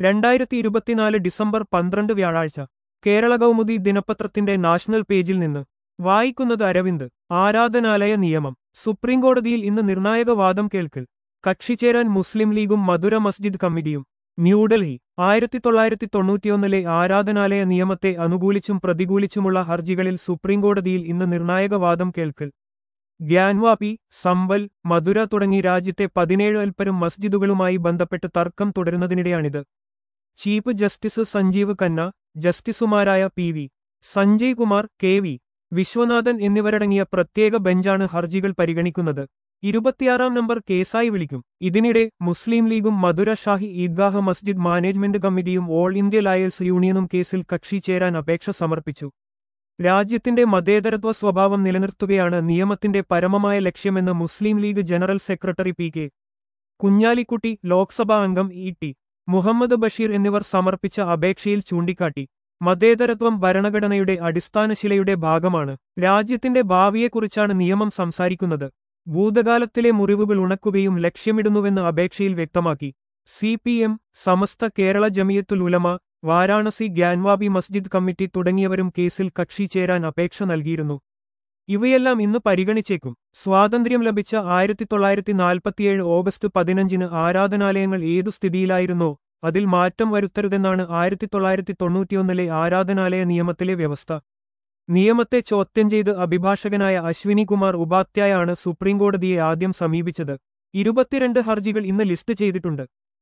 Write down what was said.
രണ്ടായിരത്തി ഇരുപത്തിനാല് ഡിസംബർ പന്ത്രണ്ട് വ്യാഴാഴ്ച കേരള കൗമുദി ദിനപത്രത്തിന്റെ നാഷണൽ പേജിൽ നിന്ന് വായിക്കുന്നത് അരവിന്ദ് ആരാധനാലയ നിയമം സുപ്രീംകോടതിയിൽ ഇന്ന് നിർണായക വാദം കേൾക്കൽ കക്ഷി ചേരാൻ മുസ്ലിം ലീഗും മധുര മസ്ജിദ് കമ്മിറ്റിയും ന്യൂഡൽഹി ആയിരത്തി തൊള്ളായിരത്തി തൊണ്ണൂറ്റിയൊന്നിലെ ആരാധനാലയ നിയമത്തെ അനുകൂലിച്ചും പ്രതികൂലിച്ചുമുള്ള ഹർജികളിൽ സുപ്രീംകോടതിയിൽ ഇന്ന് നിർണായക വാദം കേൾക്കൽ ഗ്യാൻവാപി സമ്പൽ മധുര തുടങ്ങി രാജ്യത്തെ പതിനേഴ് അൽപ്പരും മസ്ജിദുകളുമായി ബന്ധപ്പെട്ട് തർക്കം തുടരുന്നതിനിടെയാണിത് ചീഫ് ജസ്റ്റിസ് സഞ്ജീവ് ഖന്ന ജസ്റ്റിസുമാരായ P V Sanjay Kumar K V Viswanathan എന്നിവരടങ്ങിയ പ്രത്യേക ബെഞ്ചാണ് ഹർജികൾ പരിഗണിക്കുന്നത് ഇരുപത്തിയാറാം നമ്പർ കേസായി വിളിക്കും ഇതിനിടെ മുസ്ലിം ലീഗും മധുര ഷാഹി ഈദ്ഗാഹ് മസ്ജിദ് മാനേജ്മെന്റ് കമ്മിറ്റിയും ഓൾ ഇന്ത്യ ലയൽസ് യൂണിയനും കേസിൽ കക്ഷി ചേരാൻ അപേക്ഷ സമർപ്പിച്ചു രാജ്യത്തിന്റെ മതേതരത്വ സ്വഭാവം നിലനിർത്തുകയാണ് നിയമത്തിന്റെ പരമമായ ലക്ഷ്യമെന്ന് Muslim League general secretary P K Kunhalikutty Lok Sabha അംഗം ഇ ടി മുഹമ്മദ് ബഷീർ എന്നിവർ സമർപ്പിച്ച അപേക്ഷയിൽ ചൂണ്ടിക്കാട്ടി മതേതരത്വം ഭരണഘടനയുടെ അടിസ്ഥാനശിലയുടെ ഭാഗമാണ് രാജ്യത്തിന്റെ ഭാവിയെക്കുറിച്ചാണ് നിയമം സംസാരിക്കുന്നത് ഭൂതകാലത്തിലെ മുറിവുകൾ ഉണക്കുകയും ലക്ഷ്യമിടുന്നുവെന്ന് അപേക്ഷയിൽ വ്യക്തമാക്കി C P M Samastha Kerala Jamiyyathul Ulama Varanasi Gyanvapi Masjid committee തുടങ്ങിയവരും കേസിൽ കക്ഷി ചേരാൻ അപേക്ഷ നൽകിയിരുന്നു ഇവയെല്ലാം ഇന്ന് പരിഗണിച്ചേക്കും സ്വാതന്ത്ര്യം ലഭിച്ച ആയിരത്തി തൊള്ളായിരത്തി നാൽപ്പത്തിയേഴ് ഓഗസ്റ്റ് പതിനഞ്ചിന് ആരാധനാലയങ്ങൾ ഏതു സ്ഥിതിയിലായിരുന്നോ അതിൽ മാറ്റം വരുത്തരുതെന്നാണ് ആയിരത്തി തൊള്ളായിരത്തി തൊണ്ണൂറ്റിയൊന്നിലെ ആരാധനാലയ നിയമത്തിലെ വ്യവസ്ഥ നിയമത്തെ ചോദ്യം ചെയ്ത് അഭിഭാഷകനായ അശ്വിനി കുമാർ ഉപാധ്യായാണ് സുപ്രീംകോടതിയെ ആദ്യം സമീപിച്ചത് ഇരുപത്തിരണ്ട് ഹർജികൾ ഇന്ന് ലിസ്റ്റ് ചെയ്തിട്ടുണ്ട്